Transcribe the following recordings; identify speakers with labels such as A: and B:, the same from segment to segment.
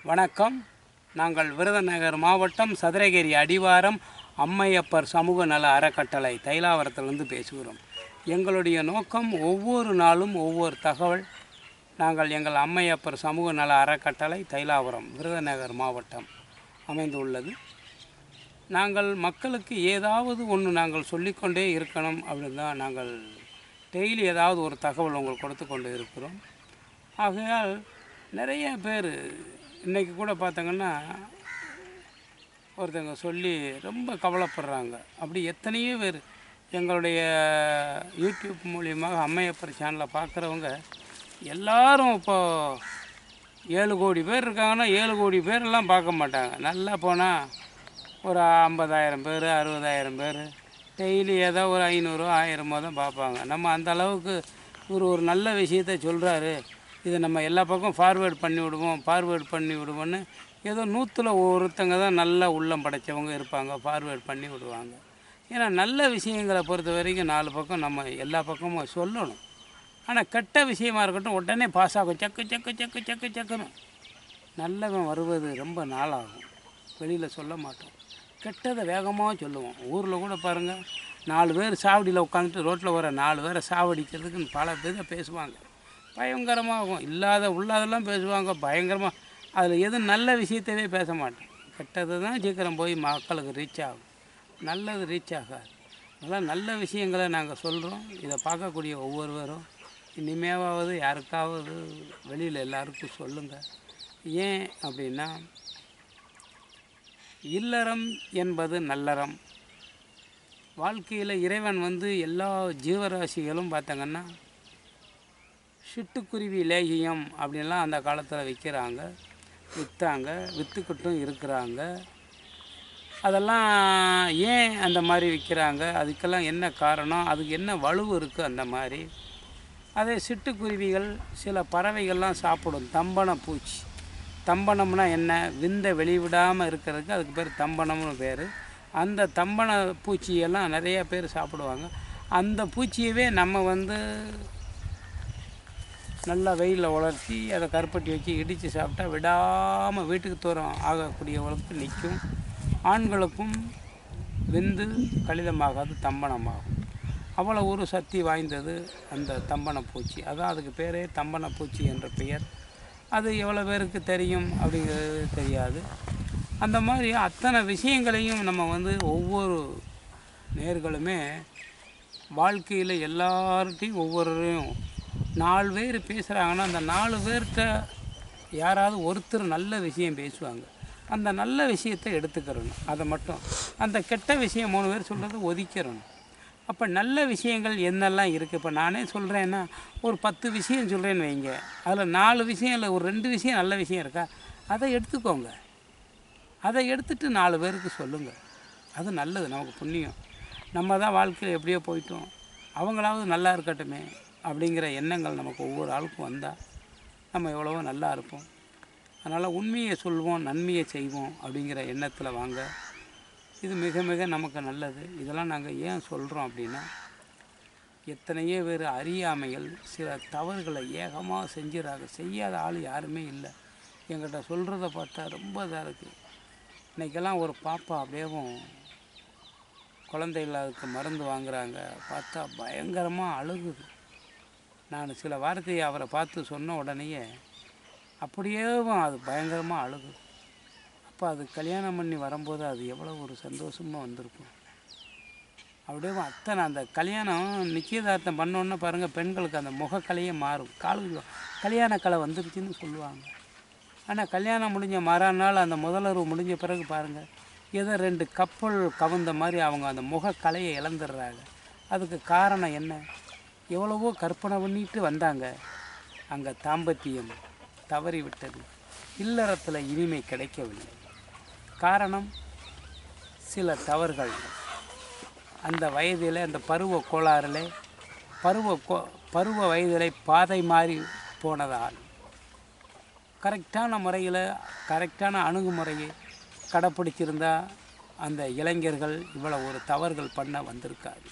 A: வணக்கம் நாங்கள் விருதுநகர் மாவட்டம் சதுரகிரி அடிவாரம் அம்மையப்பர் சமூக நல அறக்கட்டளை தைலாவரத்திலிருந்து பேசுகிறோம் எங்களுடைய நோக்கம் ஒவ்வொரு நாளும் ஒவ்வொரு தகவல் நாங்கள் எங்கள் அம்மையப்பர் சமூக நல அறக்கட்டளை தைலாவரம் விருதுநகர் மாவட்டம் அமைந்துள்ளது நாங்கள் மக்களுக்கு ஏதாவது ஒன்று நாங்கள் சொல்லிக்கொண்டே இருக்கணும் அப்படின்னு தான் நாங்கள் டெய்லி ஏதாவது ஒரு தகவல் உங்களுக்கு கொடுத்து கொண்டு இருக்கிறோம் ஆகையால் நிறைய பேர் இன்றைக்கி கூட பார்த்தீங்கன்னா ஒருத்தங்க சொல்லி ரொம்ப கவலைப்படுறாங்க அப்படி எத்தனையோ பேர் எங்களுடைய யூடியூப் மூலியமாக அம்மையப்பர் சேனலை பார்க்குறவங்க எல்லாரும் இப்போ ஏழு கோடி பேர் இருக்காங்கன்னா ஏழு கோடி பேரெல்லாம் பார்க்க மாட்டாங்க நல்லா போனால் ஒரு ஐம்பதாயிரம் பேர் அறுபதாயிரம் பேர் டெய்லி ஏதோ ஒரு ஐநூறு ஆயிரமோ தான் பார்ப்பாங்க நம்ம அந்த அளவுக்கு இவர் ஒரு நல்ல விஷயத்த சொல்கிறாரு இதை நம்ம எல்லா பக்கம் ஃபார்வேர்ட் பண்ணி விடுவோம் ஃபார்வேர்ட் பண்ணி விடுவோன்னு ஏதோ நூற்றில் ஒருத்தங்க தான் நல்ல உள்ளம் படைச்சவங்க இருப்பாங்க ஃபார்வேர்ட் பண்ணி விடுவாங்க ஏன்னா நல்ல விஷயங்களை பொறுத்த வரைக்கும் நாலு பக்கம் நம்ம எல்லா பக்கமும் சொல்லணும் ஆனால் கெட்ட விஷயமா இருக்கட்டும் உடனே பாஸ் ஆகும் சக்கு சக்கு சக்கு சக்கு சக்குன்னு நல்லவன் வருவது ரொம்ப நாளாகும் வெளியில் சொல்ல மாட்டோம் கெட்டதை வேகமாக சொல்லுவோம் ஊரில் கூட பாருங்கள் நாலு பேர் சாவடியில் உட்காந்துட்டு ரோட்டில் வர நாலு பேரை சாவடிக்கிறதுக்குன்னு பல பேர் பேசுவாங்க பயங்கரமாகும் இல்லாத உள்ளதெல்லாம் பேசுவாங்க பயங்கரமாக அதில் எதுவும் நல்ல விஷயத்தவே பேச மாட்டோம் கெட்டது தான் சீக்கிரம் போய் மக்களுக்கு ரீச் ஆகும் நல்லது ரீச் ஆகாது அதெல்லாம் நல்ல விஷயங்களை நாங்கள் சொல்கிறோம் இதை பார்க்கக்கூடிய ஒவ்வொருவரும் இனிமேவாவது யாருக்காவது வெளியில் எல்லாருக்கும் சொல்லுங்கள் ஏன் அப்படின்னா இல்லறம் என்பது நல்லறம் வாழ்க்கையில் இறைவன் வந்து எல்லா ஜீவராசிகளும் பார்த்தாங்கன்னா சிட்டுக்குருவி லேகியம் அப்படின்லாம் அந்த காலத்தில் விற்கிறாங்க விற்றாங்க விற்றுக்கிட்டும் இருக்கிறாங்க அதெல்லாம் ஏன் அந்த மாதிரி விற்கிறாங்க அதுக்கெல்லாம் என்ன காரணம் அதுக்கு என்ன வலுவு இருக்குது அந்த மாதிரி அதே சிட்டுக்குருவிகள் சில பறவைகள்லாம் சாப்பிடும் தம்பன பூச்சி தம்பனம்னா என்ன விந்தை வெளிவிடாமல் இருக்கிறதுக்கு அதுக்கு பேர் தம்பனம்னு பேர் அந்த தம்பன பூச்சியெல்லாம் நிறைய பேர் சாப்பிடுவாங்க அந்த பூச்சியவே நம்ம வந்து நல்லா வெயிலில் உலர்த்தி அதை கருப்பட்டி வச்சு இடித்து சாப்பிட்டா விடாமல் வீட்டுக்கு தூரம் ஆகக்கூடியவங்களுக்கு நிற்கும் ஆண்களுக்கும் வெந்து கலிதமாகாது தம்பனமாகும் அவ்வளோ ஒரு சக்தி வாய்ந்தது அந்த தம்பன பூச்சி அதான் அதுக்கு பேரே தம்பன பூச்சி என்ற பெயர் அது எவ்வளோ பேருக்கு தெரியும் அப்படிங்கிறது தெரியாது அந்த மாதிரி அத்தனை விஷயங்களையும் நம்ம வந்து ஒவ்வொரு நேர்களுமே வாழ்க்கையில் எல்லார்ட்டையும் ஒவ்வொருவரையும் நாலு பேர் பேசுகிறாங்கன்னா அந்த நாலு பேர்கிட்ட யாராவது ஒருத்தர் நல்ல விஷயம் பேசுவாங்க அந்த நல்ல விஷயத்தை எடுத்துக்கிறணும் அதை மட்டும் அந்த கெட்ட விஷயம் மூணு பேர் சொல்கிறத ஒதுக்கிறணும் அப்போ நல்ல விஷயங்கள் என்னெல்லாம் இருக்குது இப்போ நானே சொல்கிறேன்னா ஒரு பத்து விஷயம் சொல்கிறேன்னு வைங்க அதில் நாலு விஷயம் இல்லை ஒரு ரெண்டு விஷயம் நல்ல விஷயம் இருக்கா அதை எடுத்துக்கோங்க அதை எடுத்துட்டு நாலு பேருக்கு சொல்லுங்கள் அது நல்லது நமக்கு புண்ணியம் நம்ம தான் வாழ்க்கையில் எப்படியோ போயிட்டோம் அவங்களாவது நல்லா இருக்கட்டுமே அப்படிங்கிற எண்ணங்கள் நமக்கு ஒவ்வொரு ஆளுக்கும் வந்தால் நம்ம எவ்வளவோ நல்லா இருப்போம் அதனால் உண்மையை சொல்வோம் நன்மையை செய்வோம் அப்படிங்கிற எண்ணத்தில் வாங்க இது மிக மிக நமக்கு நல்லது இதெல்லாம் நாங்கள் ஏன் சொல்கிறோம் அப்படின்னா எத்தனையோ பேர் அறியாமைகள் சில தவறுகளை ஏகமாக செஞ்சுறாங்க செய்யாத ஆள் யாருமே இல்லை எங்கிட்ட சொல்கிறத பார்த்தா ரொம்ப இதாக இருக்குது இன்றைக்கெல்லாம் ஒரு பாப்பா அப்படியேவும் குழந்தை இல்லாததுக்கு மருந்து வாங்குறாங்க பார்த்தா பயங்கரமாக அழுகுது நான் சில வார்த்தையை அவரை பார்த்து சொன்ன உடனேயே அப்படியேவும் அது பயங்கரமாக அழுகுது அப்போ அது கல்யாணம் பண்ணி வரும்போது அது எவ்வளோ ஒரு சந்தோஷமாக வந்திருக்கும் அப்படியே அத்தனை அந்த கல்யாணம் நிச்சயதார்த்தம் பண்ணோன்னே பாருங்கள் பெண்களுக்கு அந்த முகக்கலையே மாறும் காலு கல்யாண கலை வந்துருச்சுன்னு சொல்லுவாங்க ஆனால் கல்யாணம் முடிஞ்ச மறுநாள் அந்த முதலுறவு முடிஞ்ச பிறகு பாருங்கள் ஏதோ ரெண்டு கப்பல் கவுந்த மாதிரி அவங்க அந்த முகக்கலையை இழந்துடுறாங்க அதுக்கு காரணம் என்ன எவ்வளவோ கற்பனை பண்ணிட்டு வந்தாங்க அங்கே தாம்பத்தியம் தவறி விட்டது இல்லறத்தில் இனிமை கிடைக்கவில்லை காரணம் சில தவறுகள் அந்த வயதில் அந்த பருவ கோளாறில் பருவ கோ பருவ வயதில் பாதை மாறி போனதால் கரெக்டான முறையில் கரெக்டான அணுகுமுறையை கடைப்பிடிச்சிருந்தா அந்த இளைஞர்கள் இவ்வளோ ஒரு தவறுகள் பண்ண வந்திருக்காது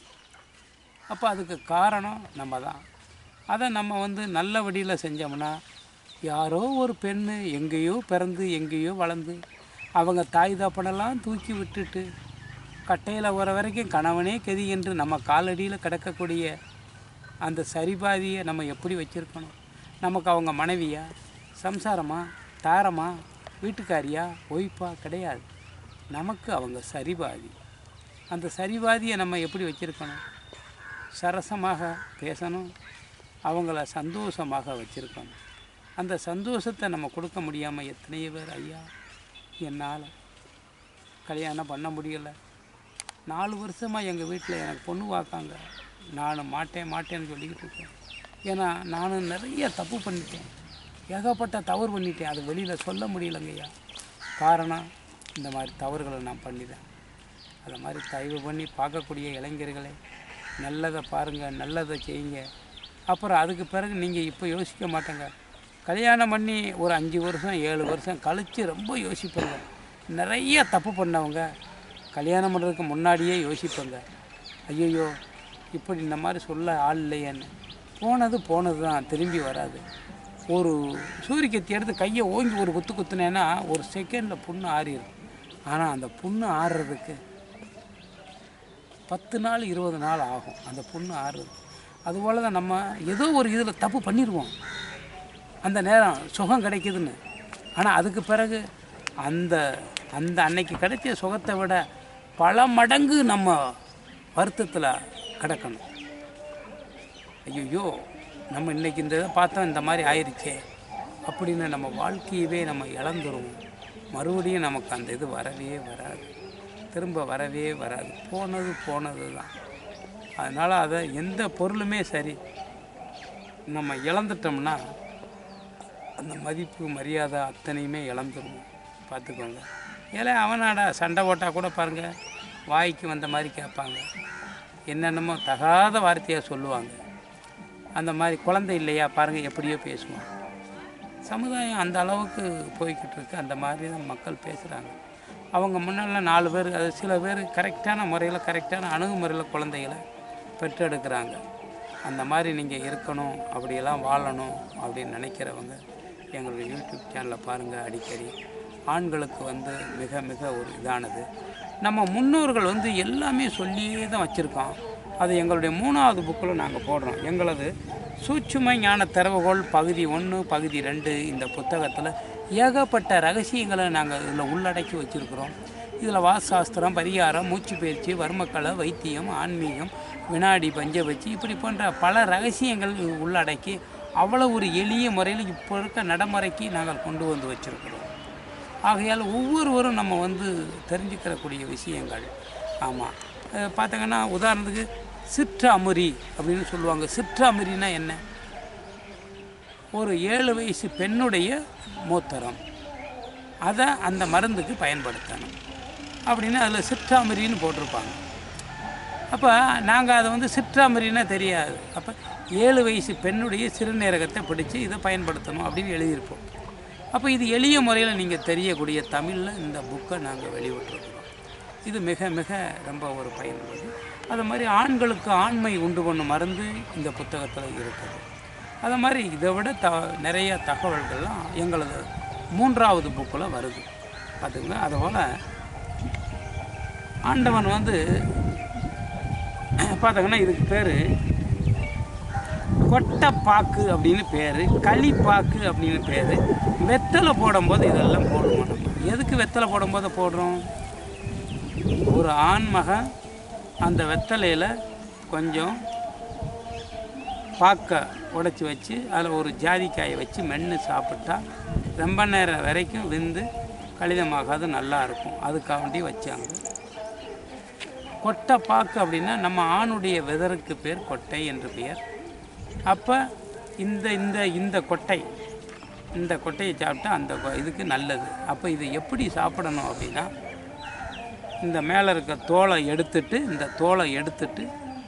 A: அப்போ அதுக்கு காரணம் நம்ம தான் அதை நம்ம வந்து நல்ல வழியில் செஞ்சோம்னா யாரோ ஒரு பெண்ணு எங்கேயோ பிறந்து எங்கேயோ வளர்ந்து அவங்க தாய் தப்பனெல்லாம் தூக்கி விட்டுட்டு கட்டையில் வர வரைக்கும் கணவனே கதி என்று நம்ம காலடியில் கிடக்கக்கூடிய அந்த சரிபாதியை நம்ம எப்படி வச்சுருக்கணும் நமக்கு அவங்க மனைவியா சம்சாரமா தாரமா வீட்டுக்காரியா ஒய்ஃபா கிடையாது நமக்கு அவங்க சரிபாதி அந்த சரிபாதியை நம்ம எப்படி வச்சுருக்கணும் சரசமாக பேசணும் அவங்கள சந்தோஷமாக வச்சுருக்கணும் அந்த சந்தோஷத்தை நம்ம கொடுக்க முடியாமல் எத்தனையோ பேர் ஐயா என்னால் கல்யாணம் பண்ண முடியலை நாலு வருஷமாக எங்கள் வீட்டில் எனக்கு பொண்ணு பார்க்காங்க நான் மாட்டேன் மாட்டேன்னு சொல்லிக்கிட்டு இருக்கேன் ஏன்னா நானும் நிறைய தப்பு பண்ணிட்டேன் ஏகப்பட்ட தவறு பண்ணிட்டேன் அது வெளியில் சொல்ல முடியலங்கய்யா காரணம் இந்த மாதிரி தவறுகளை நான் பண்ணிட்டேன் அதை மாதிரி தயவு பண்ணி பார்க்கக்கூடிய இளைஞர்களே நல்லதை பாருங்கள் நல்லதை செய்யுங்க அப்புறம் அதுக்கு பிறகு நீங்கள் இப்போ யோசிக்க மாட்டேங்க கல்யாணம் பண்ணி ஒரு அஞ்சு வருஷம் ஏழு வருஷம் கழித்து ரொம்ப யோசிப்பேங்க நிறைய தப்பு பண்ணவங்க கல்யாணம் பண்ணுறதுக்கு முன்னாடியே யோசிப்பேங்க ஐயையோ இப்படி இந்த மாதிரி சொல்ல ஆள் இல்லையேன்னு போனது போனது தான் திரும்பி வராது ஒரு சூரியக்கத்தி எடுத்து கையை ஓங்கி ஒரு குத்து குத்துனேன்னா ஒரு செகண்டில் புண்ணு ஆறிடும் ஆனால் அந்த புண்ணு ஆறுறதுக்கு பத்து நாள் இருபது நாள் ஆகும் அந்த புண்ணு ஆறுறது அதுபோல் தான் நம்ம ஏதோ ஒரு இதில் தப்பு பண்ணிடுவோம் அந்த நேரம் சுகம் கிடைக்குதுன்னு ஆனால் அதுக்கு பிறகு அந்த அந்த அன்னைக்கு கிடைச்ச சுகத்தை விட பல மடங்கு நம்ம வருத்தத்தில் கிடக்கணும் ஐயோ நம்ம இன்னைக்கு இந்த இதை பார்த்தோம் இந்த மாதிரி ஆயிடுச்சே அப்படின்னு நம்ம வாழ்க்கையவே நம்ம இழந்துருவோம் மறுபடியும் நமக்கு அந்த இது வரவே வராது திரும்ப வரவே வராது போனது போனது தான் அதனால் அதை எந்த பொருளுமே சரி நம்ம இழந்துட்டோம்னா அந்த மதிப்பு மரியாதை அத்தனையுமே இழந்துருவோம் பார்த்துக்கோங்க ஏலே அவனாடா சண்டை போட்டால் கூட பாருங்கள் வாய்க்கு வந்த மாதிரி கேட்பாங்க என்னென்னமோ தகாத வார்த்தையாக சொல்லுவாங்க அந்த மாதிரி குழந்தை இல்லையா பாருங்கள் எப்படியோ பேசுவான் சமுதாயம் அந்த அளவுக்கு போய்கிட்டு இருக்கு அந்த மாதிரி தான் மக்கள் பேசுகிறாங்க அவங்க முன்னெல்லாம் நாலு பேர் அது சில பேர் கரெக்டான முறையில் கரெக்டான அணுகுமுறையில் குழந்தைகளை பெற்றெடுக்கிறாங்க அந்த மாதிரி நீங்கள் இருக்கணும் அப்படியெல்லாம் வாழணும் அப்படின்னு நினைக்கிறவங்க எங்களுடைய யூடியூப் சேனலை பாருங்கள் அடிக்கடி ஆண்களுக்கு வந்து மிக மிக ஒரு இதானது நம்ம முன்னோர்கள் வந்து எல்லாமே சொல்லியே தான் வச்சுருக்கோம் அது எங்களுடைய மூணாவது புக்கில் நாங்கள் போடுறோம் எங்களது சூட்சும ஞான திறவுகோள் பகுதி ஒன்று பகுதி ரெண்டு இந்த புத்தகத்தில் ஏகப்பட்ட ரகசியங்களை நாங்கள் இதில் உள்ளடக்கி வச்சுருக்குறோம் இதில் வாசாஸ்திரம் பரிகாரம் மூச்சு பயிற்சி வர்மக்கலை வைத்தியம் ஆன்மீகம் வினாடி பஞ்ச வச்சு இப்படி போன்ற பல ரகசியங்கள் உள்ளடக்கி அவ்வளோ ஒரு எளிய முறையில் இப்போ இருக்க நடைமுறைக்கு நாங்கள் கொண்டு வந்து வச்சுருக்கிறோம் ஆகையால் ஒவ்வொருவரும் நம்ம வந்து தெரிஞ்சுக்கிறக்கூடிய விஷயங்கள் ஆமாம் பார்த்தீங்கன்னா உதாரணத்துக்கு சிற்றமுறி அப்படின்னு சொல்லுவாங்க சிற்றமுறினா என்ன ஒரு ஏழு வயசு பெண்ணுடைய மூத்தரம் அதை அந்த மருந்துக்கு பயன்படுத்தணும் அப்படின்னு அதில் சிற்றாமரின்னு போட்டிருப்பாங்க அப்போ நாங்கள் அதை வந்து சிற்றாமரின்னா தெரியாது அப்போ ஏழு வயசு பெண்ணுடைய சிறுநீரகத்தை பிடிச்சு இதை பயன்படுத்தணும் அப்படின்னு எழுதியிருப்போம் அப்போ இது எளிய முறையில் நீங்கள் தெரியக்கூடிய தமிழில் இந்த புக்கை நாங்கள் வெளியிட்டிருக்கிறோம் இது மிக மிக ரொம்ப ஒரு பயனுள்ளது அது மாதிரி ஆண்களுக்கு ஆண்மை உண்டு பண்ணும் மருந்து இந்த புத்தகத்தில் இருக்குது அது மாதிரி இதை விட த நிறைய தகவல்கள்லாம் எங்களது மூன்றாவது புக்கில் வருது பார்த்துங்க அதுபோல் ஆண்டவன் வந்து பார்த்தாங்கன்னா இதுக்கு பேர் கொட்டைப்பாக்கு அப்படின்னு பேர் களிப்பாக்கு அப்படின்னு பேர் வெத்தலை போடும்போது இதெல்லாம் போடுவோம் நம்ம எதுக்கு வெத்தலை போடும்போது போடுறோம் ஒரு ஆண்மகன் அந்த வெத்தலையில் கொஞ்சம் பாக்க உடைச்சி வச்சு அதில் ஒரு ஜாதிக்காயை வச்சு மென்று சாப்பிட்டா ரொம்ப நேரம் வரைக்கும் விந்து கழிதமாகாது நல்லா இருக்கும் அதுக்காக வேண்டி வச்சாங்க கொட்டை பாக்கு அப்படின்னா நம்ம ஆணுடைய விதருக்கு பேர் கொட்டை என்று பெயர் அப்போ இந்த இந்த இந்த கொட்டை இந்த கொட்டையை சாப்பிட்டா அந்த கொ- இதுக்கு நல்லது அப்போ இது எப்படி சாப்பிடணும் அப்படின்னா இந்த மேலே இருக்க தோலை எடுத்துட்டு இந்த தோலை எடுத்துட்டு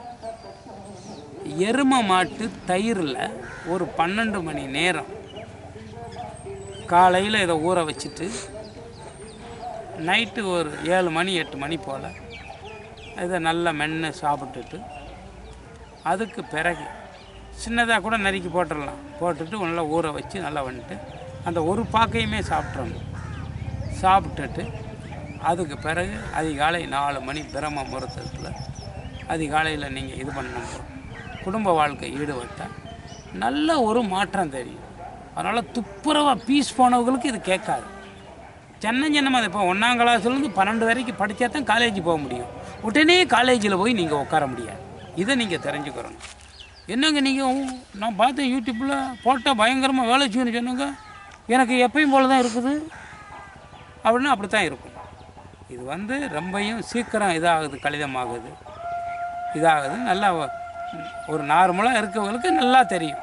A: எரும மாட்டு தயிரில் ஒரு பன்னெண்டு மணி நேரம் காலையில் இதை ஊற வச்சுட்டு நைட்டு ஒரு ஏழு மணி எட்டு மணி போல் இதை நல்லா மென்று சாப்பிட்டுட்டு அதுக்கு பிறகு சின்னதாக கூட நறுக்கி போட்டுடலாம் போட்டுட்டு நல்லா ஊற வச்சு நல்லா வந்துட்டு அந்த ஒரு பாக்கையுமே சாப்பிட்றணும் சாப்பிட்டுட்டு அதுக்கு பிறகு அதிகாலை நாலு மணி பிரம்ம முகூர்த்தத்தில் அதிகாலையில் நீங்கள் இது பண்ணும்போது குடும்ப வாழ்க்கை ஈடுபட்டால் நல்ல ஒரு மாற்றம் தெரியும் அதனால் துப்புரவாக பீஸ் போனவங்களுக்கு இது கேட்காது சின்ன சின்னமாக இப்போ ஒன்றாம் கிளாஸ்லேருந்து பன்னெண்டு வரைக்கும் படித்தா தான் காலேஜ் போக முடியும் உடனே காலேஜில் போய் நீங்கள் உட்கார முடியாது இதை நீங்கள் தெரிஞ்சுக்கிறணும் என்னங்க நீங்கள் நான் பார்த்தேன் யூடியூப்பில் போட்டால் பயங்கரமாக வேலை செய்யணும்னு சொன்னாங்க எனக்கு எப்பயும் போல தான் இருக்குது அப்படின்னா அப்படி தான் இருக்கும் இது வந்து ரொம்பையும் சீக்கிரம் இதாகுது கடிதமாகுது இதாகுது நல்லா வ- ஒரு நார்மலாக இருக்கவங்களுக்கு நல்லா தெரியும்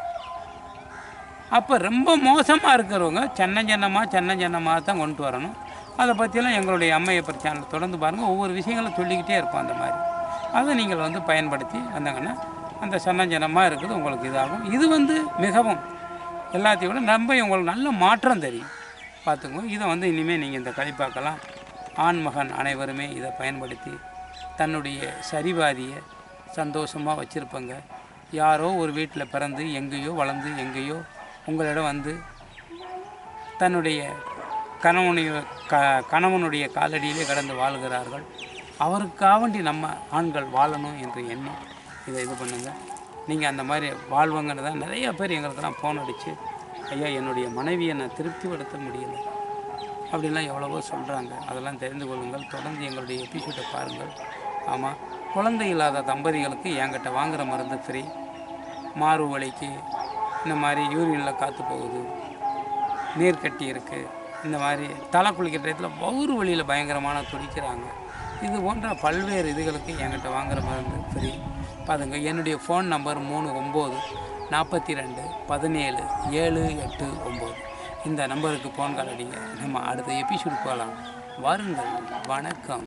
A: அப்போ ரொம்ப மோசமாக இருக்கிறவங்க சின்ன சின்னமாக சின்ன சின்னமாக தான் கொண்டு வரணும் அதை பற்றியெல்லாம் எங்களுடைய அம்மையப்பர் சேனல் தொடர்ந்து பாருங்கள் ஒவ்வொரு விஷயங்களும் சொல்லிக்கிட்டே இருப்போம் அந்த மாதிரி அதை நீங்கள் வந்து பயன்படுத்தி வந்தாங்கன்னா அந்த சின்ன சின்னமாக இருக்குது உங்களுக்கு இதாகும் இது வந்து மிகவும் எல்லாத்தையும் விட ரொம்ப உங்களுக்கு நல்ல மாற்றம் தெரியும் பார்த்துக்கோ இதை வந்து இனிமேல் நீங்கள் இந்த கழிப்பாக்கலாம் ஆண் மகன் அனைவருமே இதை பயன்படுத்தி தன்னுடைய சரிபாதியை சந்தோஷமாக வச்சுருப்பங்க யாரோ ஒரு வீட்டில் பிறந்து எங்கேயோ வளர்ந்து எங்கேயோ உங்களிடம் வந்து தன்னுடைய கணவனுடைய க கணவனுடைய காலடியிலே கடந்து வாழ்கிறார்கள் அவருக்காக வேண்டி நம்ம ஆண்கள் வாழணும் என்று எண்ணி இதை இது பண்ணுங்கள் நீங்கள் அந்த மாதிரி வாழ்வங்கன்னு தான் நிறைய பேர் எங்களுக்கெல்லாம் ஃபோன் அடித்து ஐயா என்னுடைய மனைவியை நான் திருப்திப்படுத்த முடியல அப்படிலாம் எவ்வளவோ சொல்கிறாங்க அதெல்லாம் தெரிந்து கொள்ளுங்கள் தொடர்ந்து எங்களுடைய எபிசோடை பாருங்கள் ஆமாம் குழந்தை இல்லாத தம்பதிகளுக்கு என்கிட்ட வாங்குகிற மருந்து ஃப்ரீ மாறு வலிக்கு இந்த மாதிரி யூரினில் காற்று போகுது நீர் கட்டி இருக்குது இந்த மாதிரி தலை குளிக்கிற டயத்தில் வவுறு வழியில் பயங்கரமான துடிக்கிறாங்க இது போன்ற பல்வேறு இதுகளுக்கு என்கிட்ட வாங்குற மருந்து ஃப்ரீ பாருங்க என்னுடைய ஃபோன் நம்பர் மூணு ஒம்பது நாற்பத்தி ரெண்டு பதினேழு ஏழு எட்டு ஒம்பது இந்த நம்பருக்கு ஃபோன் கால் அடிங்க நம்ம அடுத்த எபிசோடு போகலாம் வாருங்கள் வணக்கம்